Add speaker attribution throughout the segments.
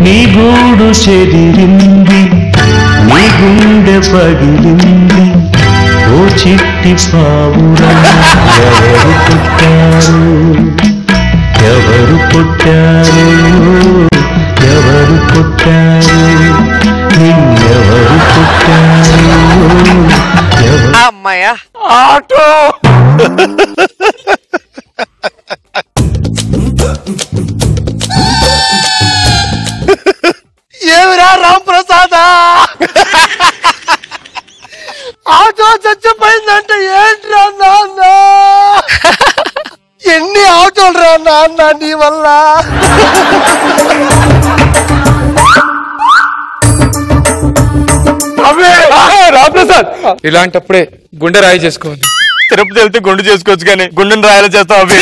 Speaker 1: నీ గూడు చెదిరింది నీ గుండె పగిలింది ఓ చిట్టి పావురం ఎవరు పుట్టారు ఎవరు పుట్టారు ఎవరు పుట్టారు నిన్నెవరు పుట్టారు ఎవరు
Speaker 2: అమ్మాయ్యా
Speaker 3: ఆటో ఏమిరా రామ్ ప్రసాద్ ఆటో చచ్చిపోయిందంటే ఏంట్రా నాన్న ఎన్ని ఆటోలు రా నాన్న నీ వల్ల
Speaker 4: రాప్రసాద్ ఇలాంటప్పుడే గుండె రాయి చేసుకోవాలి
Speaker 3: తిరుపతి వెళ్తే గుండు చేసుకోవచ్చు కానీ గుండెని రాయాలి చేస్తావు అవి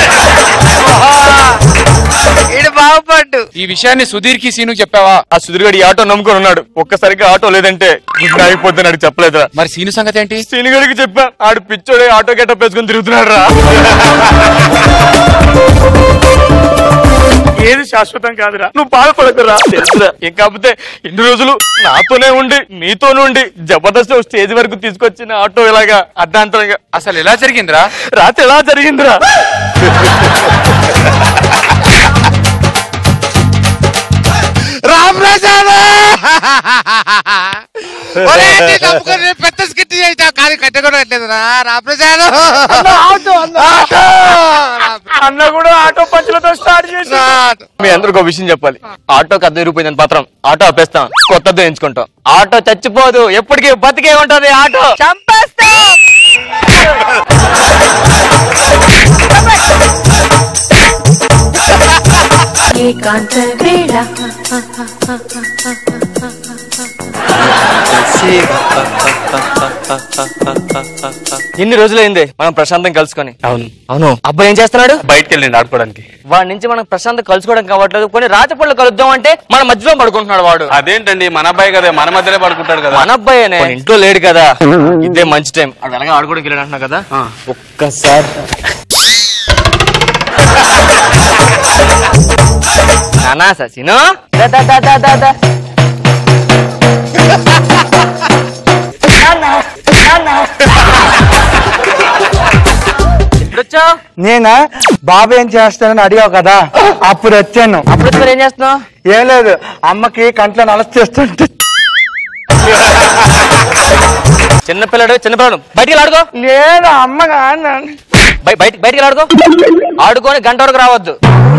Speaker 2: ఈడు బాగుపడ్డు
Speaker 4: ఈ విషయాన్ని సుధీర్కి సీను చెప్పావా
Speaker 3: ఆ సుధీర్గడి ఈ ఆటో నమ్ముకొని ఉన్నాడు ఒక్కసారిగా ఆటో లేదంటే గుండె ఆగిపోతే నాకు చెప్పలేదురా
Speaker 4: మరి సీను సంగతి ఏంటి
Speaker 3: సీనిగడికి చెప్పా ఆడు పిచ్చోడే ఆటో గెటప్ వేసుకుని తిరుగుతున్నాడు రా ఏది శాశ్వతం కాదురా నువ్వు బాధపడకురా తెలుసురా ఏం కాకపోతే ఇన్ని రోజులు నాతోనే ఉండి నీతోనే ఉండి జబర్దస్త్ స్టేజ్ వరకు తీసుకొచ్చిన ఆటో ఇలాగా అర్ధాంతరంగా
Speaker 4: అసలు ఎలా జరిగిందిరా
Speaker 3: రాత్రి ఎలా జరిగిందిరా
Speaker 2: పెద్ద స్కిట్ చేసావు కానీ కట్టకూడలేదురా రాప్రసాద్
Speaker 3: అన్న కూడా ఆటో పంచులతో స్టార్ట్ చేసి మీ అందరికి ఒక విషయం చెప్పాలి ఆటోకి అద్దె రూపాయలు పత్రం ఆటో ఆపేస్తాం కొత్తది ఎంచుకుంటాం ఆటో చచ్చిపోదు ఎప్పటికీ బతికే ఉంటది ఆటో
Speaker 2: చంపేస్తా
Speaker 5: ఏకాంత వేళ
Speaker 3: ఎన్ని రోజులైంది మనం ప్రశాంతం కలుసుకొని
Speaker 4: అవును
Speaker 3: అవును అబ్బాయి ఏం చేస్తున్నాడు
Speaker 4: బయటకు వెళ్ళండి ఆడుకోవడానికి
Speaker 3: వాడి నుంచి మనం ప్రశాంతం కలుసుకోవడం కావట్లేదు కొన్ని రాత్రిపూళ్ళు కలుద్దాం అంటే మన మధ్యలో పడుకుంటున్నాడు వాడు
Speaker 4: అదేంటండి మన అబ్బాయి కదా మన మధ్యలో పడుకుంటాడు కదా
Speaker 3: మన అబ్బాయేనే ఇంట్లో లేడు కదా ఇదే మంచి టైం అది అలాగే ఆడుకోవడానికి వెళ్ళాడు అంటున్నా కదా ఒక్కసారి నానా సచిను దా, దా, దా, దా, దా, దా. నాన్నా, నాన్నా. ఎప్పుడొచ్చావ్?
Speaker 6: నేనా బాబు ఏం చేస్తానని అడిగావు కదా అప్పుడు వచ్చాను
Speaker 3: అప్పుడు వచ్చి మరి ఏం చేస్తున్నావు
Speaker 6: ఏం లేదు అమ్మకి కంట్లో నలస్ చేస్తుంటే
Speaker 3: చిన్నపిల్లడు చిన్నపిల్లడు బయటికి వెళ్ళి ఆడుకో
Speaker 6: లేదు అమ్మ కాదు
Speaker 3: బయ- బయట బయటికి వెళ్ళి ఆడుకో ఆడుకొని గంట వరకు రావద్దు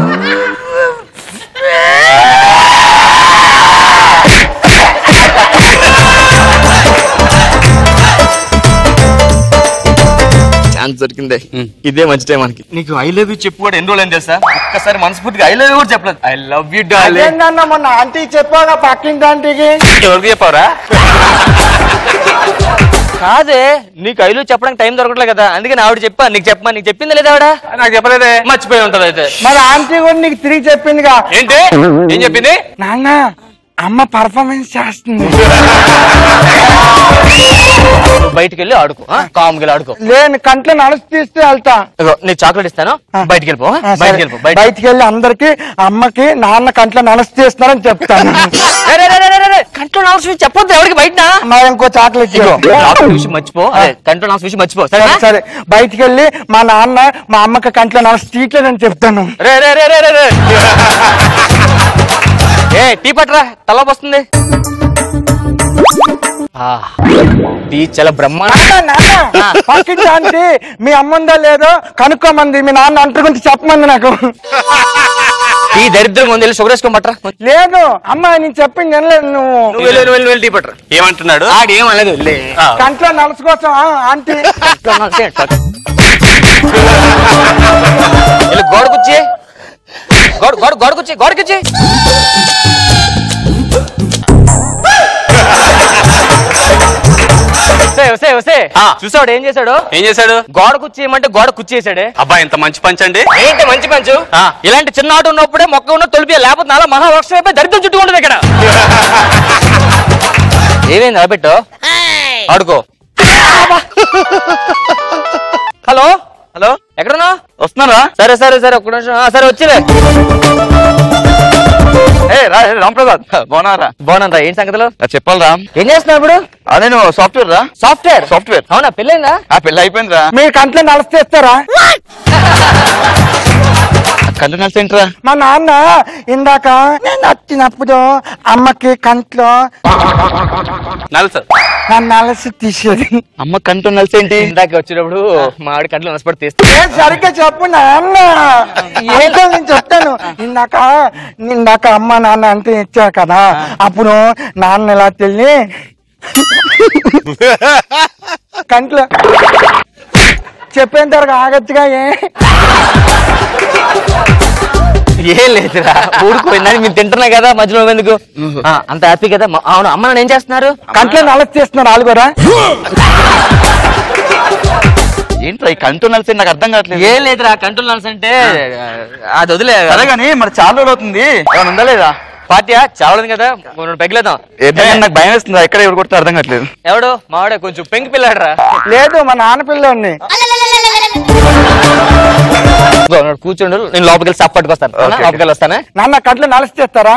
Speaker 3: ఛాన్స్ దొరికిందే ఇదే మంచి టైం మనకి నీకు ఐ లవ్ యూ చెప్పు కూడా ఎన్ని రోజులు తెలుసా ఒక్కసారి మనస్ఫూర్తిగా ఐ లవ్ యూ కూడా చెప్పలేదు ఐ లవ్ యూ డార్లింగ్
Speaker 6: అదేంటన్నా మొన్న ఆంటీ చెప్పాగా పక్కింటి ఆంటీకి
Speaker 3: ఎవరికి చెప్పావరా కాదే నీకు ఐలు చెప్పడానికి టైం దొరకట్లేదు కదా అందుకే నా ఆవిడ చెప్పా నీకు చెప్పమా నీకు చెప్పింది లేదా ఆవిడ
Speaker 4: నాకు చెప్పలేదే
Speaker 3: మర్చిపోయి ఉంటది అయితే
Speaker 6: మరి ఆంటీ కూడా నీకు తిరిగి చెప్పిందిగా
Speaker 4: ఏంటి ఏం చెప్పింది
Speaker 6: నాన్న అమ్మ పర్ఫార్మెన్స్ చేస్తుంది
Speaker 3: నువ్వు బయటికి వెళ్ళి ఆడుకో కామ్కి వెళ్ళి ఆడుకో
Speaker 6: లేని కంట్లో నలసి తీస్తే వెళ్తా
Speaker 3: ఇదిగో, నీకు చాక్లెట్ ఇస్తాను బయటికి వెళ్ళిపో
Speaker 6: ఆ, సరే.
Speaker 3: బయటికి వెళ్ళిపో బయట
Speaker 6: బయటికి వెళ్ళి అందరికి అమ్మకి నాన్న కంట్లో నలసి తీస్తున్నారని చెప్తాను
Speaker 3: కంట్రోల్ హౌస్ విషయం చెప్పొద్దు ఎవరికి బయట
Speaker 6: మరి ఇంకో చాక్లెట్ ఇవ్వు.
Speaker 3: విషయం మర్చిపో అదే కంట్రోల్ హౌస్ విషయం మర్చిపో
Speaker 6: సరే
Speaker 3: సరేనా?
Speaker 6: సరే బయటికి వెళ్ళి మా నాన్న మా అమ్మకి కంట్లో నలసి తీయట్లేదని చెప్తాను
Speaker 3: రే రే రే రే రే రే ఏ టీ పట్రా తలపు వస్తుంది ఆ, టీ చాలా బ్రహ్మాండ
Speaker 6: నాన్న, నాన్న, పక్కింటి ఆంటీ మీ అమ్మ ఉందా లేదో కనుక్కోమంది మీ నాన్న అంటుకుంటే చెప్పమంది నాకు
Speaker 3: టీ దరిద్రంగా ఉంది వెళ్ళి షుగర్ వేసుకోమంటారా
Speaker 6: లేదు అమ్మ నేను చెప్పింది వినలేదు నువ్వు
Speaker 3: నువ్వు వెళ్ళి నువ్వు వెళ్ళి నువ్వు వెళ్ళి టీ పట్టరా
Speaker 4: ఏమంటున్నాడు
Speaker 3: ఆడు ఏం అనలేదు లే
Speaker 6: కంట్లో నలసి కోసం ఆ, ఆంటీ
Speaker 3: వెళ్ళి గోడ కుర్చీ గోడ గోడ గోడ కుర్చీ గోడ కుర్చీ వస్తే వస్తే వస్తే
Speaker 4: ఆ.
Speaker 3: చూసాడు ఏం చేశాడు
Speaker 4: ఏం చేశాడు
Speaker 3: గోడ కుర్చీ ఏమంటే గోడ కుర్చీ వేసాడే
Speaker 4: అబ్బా ఇంత మంచి పంచ్ అండి
Speaker 3: ఏంటి మంచి పంచు
Speaker 4: ఆ.
Speaker 3: ఇలాంటి చిన్న ఆట ఉన్నప్పుడే మొక్క ఉన్న తొలిపి లేకపోతే నాలా మహావృక్షం అయిపోయి దరిద్రం చుట్టూ ఉంటుంది ఇక్కడ ఏమైంది అబెట్టు ఆడుకో హలో హలో ఎక్కడున్నా వస్తున్నారా సరే సరే సరే ఒక్క నిమిషం ఆ, సరే వచ్చిలే ఏ రాంప్రసాద్ బాగున్నారా
Speaker 7: బాగున్నా ఏంటి సంగతులు
Speaker 3: చెప్పాలరా
Speaker 7: ఏం చేస్తున్నావు ఇప్పుడు
Speaker 3: అదే నువ్వు సాఫ్ట్వేర్ రా
Speaker 7: సాఫ్ట్వేర్
Speaker 3: సాఫ్ట్వేర్
Speaker 7: అవునా పెళ్ళైందా
Speaker 3: ఆ పెళ్ళి అయిపోయిందిరా
Speaker 6: మీరు కంట్లో నలిస్తేస్తారా
Speaker 3: కంటి నర్స్ ఏంట్రా
Speaker 6: మా నాన్న ఇందాక నేను వచ్చినప్పుడు అమ్మకి కంట్లో
Speaker 4: నలుసు
Speaker 7: నన్ను నలసి తీసేది
Speaker 3: అమ్మ కంటి నర్స్ ఏంటి
Speaker 7: ఇందాక వచ్చినప్పుడు మా ఆవిడ కంట్లో నష్టపడి తీస్తే
Speaker 6: ఏ సరిగ్గా చెప్పు నాన్న ఏంటో నేను చెప్తాను ఇందాక ఇందాక అమ్మ నాన్న అంతే ఇచ్చారు కదా అప్పుడు నాన్న ఎలా తెలియ కంట్లో చెప్పేంత వరకు ఆగచ్చుగా ఏ
Speaker 7: ఏం లేదురా ఊరుకోయిందని మీరు తింటున్నా కదా మధ్యలో ఎందుకు ఆ, అంత హ్యాపీ కదా మ- అవును అమ్మ నాన్న ఏం చేస్తున్నారు
Speaker 6: కంట్లో నలసి తీస్తున్నారు వాళ్ళు కూడా
Speaker 3: ఏంట్రా ఈ కంటి నర్స్ నాకు అర్థం కావట్లేదు
Speaker 7: ఏం లేదురా కంట్రోల్ నర్స్ అంటే ఆ, అది వదిలే
Speaker 3: సరే కానీ మరి చాలా రోజులు అవుతుంది ఏమైనా ఉందా లేదా
Speaker 7: పార్టీయా చావలేదు కదా కొన్ని పెగిలేదాం
Speaker 3: ఏదైనా నాకు భయం వేస్తుంది ఎక్కడ ఎవరు కొడితే అర్థం కావట్లేదు
Speaker 7: ఎవడు మావాడే కొంచెం పెంకి పిల్లాడరా
Speaker 6: లేదు మా నాన్న పిల్లోడిని
Speaker 7: ఇదిగో ఉన్నాడు, కూర్చోండు నేను లోపలికి వెళ్ళి సప్ పట్టుకొస్తాను అవునా?
Speaker 3: ఓకే,
Speaker 7: లోపలికి వెళ్ళి వస్తానే
Speaker 6: నాన్న కంట్లో నలసి తీస్తారా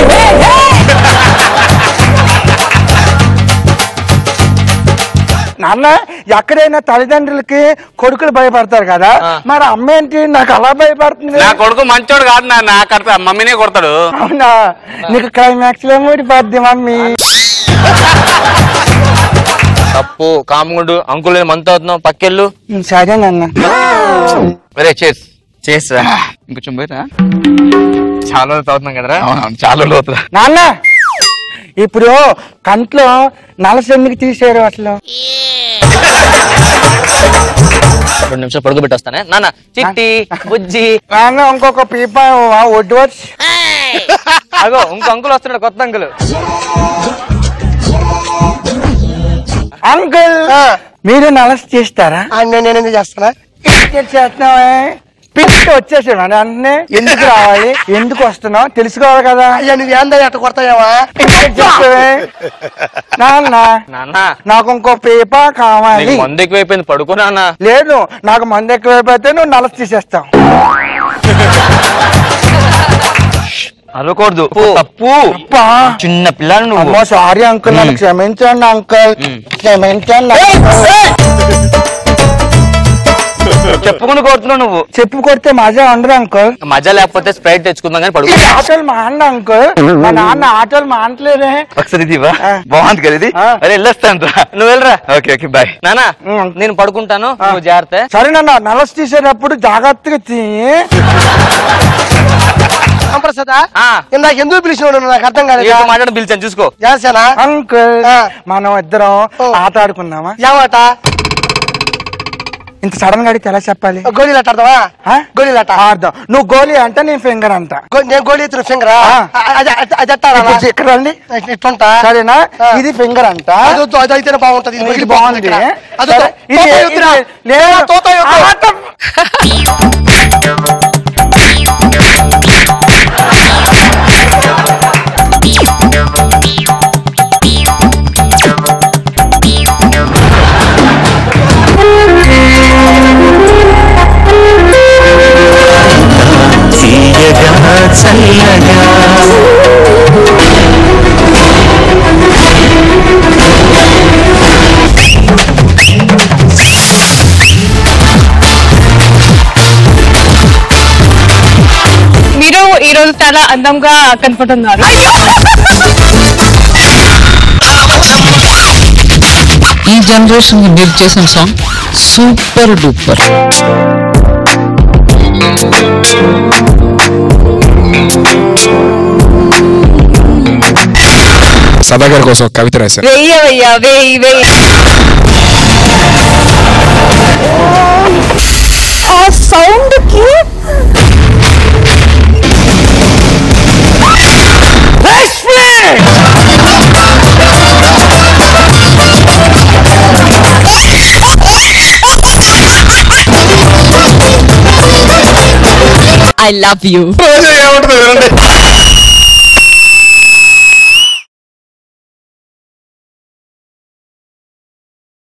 Speaker 6: నాన్న ఎక్కడైనా తల్లిదండ్రులకి కొడుకులు భయపడతారు కదా
Speaker 7: ఆ.
Speaker 6: మరి అమ్మ ఏంటి నాకు అలా భయపడుతుంది
Speaker 4: నా కొడుకు మంచోడు కాదు నా నా కడతా మమ్మీనే కొడతాడు
Speaker 6: అవునా నీకు క్లైమాక్స్ లో ఊడిపోద్ది మమ్మీ
Speaker 7: తప్పు కాముగుండు అంకుల్ నేను మంత్ అవుతున్నావు పక్కెళ్ళు
Speaker 6: సరే నాన్న
Speaker 3: అరే చేస్
Speaker 7: చేస్తా
Speaker 3: ఇంకొంచెం పోయిరా
Speaker 7: చాలా రోజులు అవుతున్నాం కదరా
Speaker 3: అవునవును చాలా రోజులు అవుతుందా
Speaker 6: నాన్న ఇప్పుడు కంట్లో నలస ఎందుకు తీసారు అసలు
Speaker 7: రెండు నిమిషాలు పడుకోబెట్టి వస్తానే నాన్న చిట్టి బుజ్జి
Speaker 6: నాన్న ఇంకొక పీప ఒడ్డు వచ్చి
Speaker 7: అగో ఇంకో అంకుల్ వస్తున్నాడు కొత్త అంకుల్
Speaker 6: అంకుల్ మీరు నలస చేస్తారా
Speaker 8: నేను ఎందుకు చేస్తున్నా
Speaker 6: చేస్తున్నావే పిచ్చి వచ్చేసాడు అంటే ఎందుకు రావాలి ఎందుకు వస్తున్నావు తెలుసుకోవాలి కదా
Speaker 8: అయ్యా నువ్వు ఏందా అట్ట కొడతాయేవా
Speaker 6: చెప్పవే నాన్న
Speaker 7: నాన్న
Speaker 6: నాకు ఇంకో పీప కావాలి
Speaker 7: నీకు మందు ఎక్కువైపోయింది పడుకో నాన్న
Speaker 6: లేదు నాకు మంది ఎక్కువైపోతే నువ్వు నలస తీసేస్తావు
Speaker 3: అరవకూడదు తప్పు
Speaker 6: అబ్బా.
Speaker 3: చిన్న పిల్లలు నువ్వు
Speaker 6: అమ్మో సారీ అంకుల్ నన్ను క్షమించండి అంకుల్ క్షమించండి uncle.
Speaker 3: చెప్పుకుని కొడుతున్నావు నువ్వు
Speaker 6: చెప్పు కొడితే మజా ఉండదు అంకుల్
Speaker 7: మజా లేకపోతే స్ప్రైట్ తెచ్చుకుందాం కానీ
Speaker 6: ఈ
Speaker 7: పడుకో
Speaker 6: ఆటోలు మాండి అంకుల్ మా నాన్న ఆటోలు మానట్లేదే
Speaker 3: ఒకసారి ఇది ఇవ్వా?
Speaker 6: ఆ.
Speaker 3: బాగుంది కదా ఇది
Speaker 6: ఆ.
Speaker 3: అరే వెళ్ళొస్తాను రా
Speaker 7: నువ్వు వెళ్ళరా
Speaker 3: ఓకే ఓకే బాయ్
Speaker 7: నాన్న
Speaker 6: ఉం.
Speaker 7: నేను పడుకుంటాను నువ్వు జాగ్రత్త
Speaker 6: సరే నాన్న నలస తీసేటప్పుడు జాగ్రత్తగా తీ
Speaker 8: ప్రసాదా
Speaker 7: ఆ.
Speaker 8: ఇందాక ఎందుకు పిలిచినాడు నాకు అర్థం కాలేదు
Speaker 7: ఏంటో మాట్లాడడం పిలిచాను చూసుకో
Speaker 8: చేసానా
Speaker 6: అంకుల్
Speaker 8: ఆ.
Speaker 6: మనం ఇద్దరం
Speaker 8: ఓ.
Speaker 6: ఆట ఆడుకుందామా
Speaker 8: ఏమాట
Speaker 6: ఇంత సడన్ గా అడిగితే ఎలా చెప్పాలి
Speaker 8: గోళీలు ఆట ఆడదామా
Speaker 6: ఆ?
Speaker 8: గోళీలు ఆట
Speaker 6: ఆడదాం నువ్వు గోలీ అంటే నేను ఫింగర్ అంట
Speaker 8: గో- నేను గోళీ ఎత్తున ఫింగరా
Speaker 6: ఆ.
Speaker 8: అది అది- అది ఎట్టాలా
Speaker 6: ఇప్పుడు ఇక్కడ రండి
Speaker 8: ఇట్లుంటా
Speaker 6: సరేనా
Speaker 8: ఆ.
Speaker 6: ఇది ఫింగర్ అంట
Speaker 8: అది వద్దు, అది అయితేనే బాగుంటది ఇది
Speaker 6: ఇది బాగుంది
Speaker 8: ఇక్కడ. అది
Speaker 6: సరే,
Speaker 8: వద్దు.
Speaker 6: ఇది-
Speaker 8: తోత
Speaker 6: ఇది-
Speaker 8: ఎత్తురా.
Speaker 6: లేదు.
Speaker 8: తోత ఎత్తు.
Speaker 6: ఆట.
Speaker 1: తీయగా చల్లగా
Speaker 9: మీరు ఈ రోజు చాలా అందంగా కనపడుతున్నారు
Speaker 10: ఈ జనరేషన్ కి మీరు చేసిన సాంగ్ సూపర్ డూపర్
Speaker 11: సదాగర్ కోసం ఒక కవిత రాశారు
Speaker 9: వెయ్యవయ్యా వెయ్యి వెయ్యి ఆ సౌండ్ కి ఐ లవ్ యూ
Speaker 11: ఏముంటుంది వినండి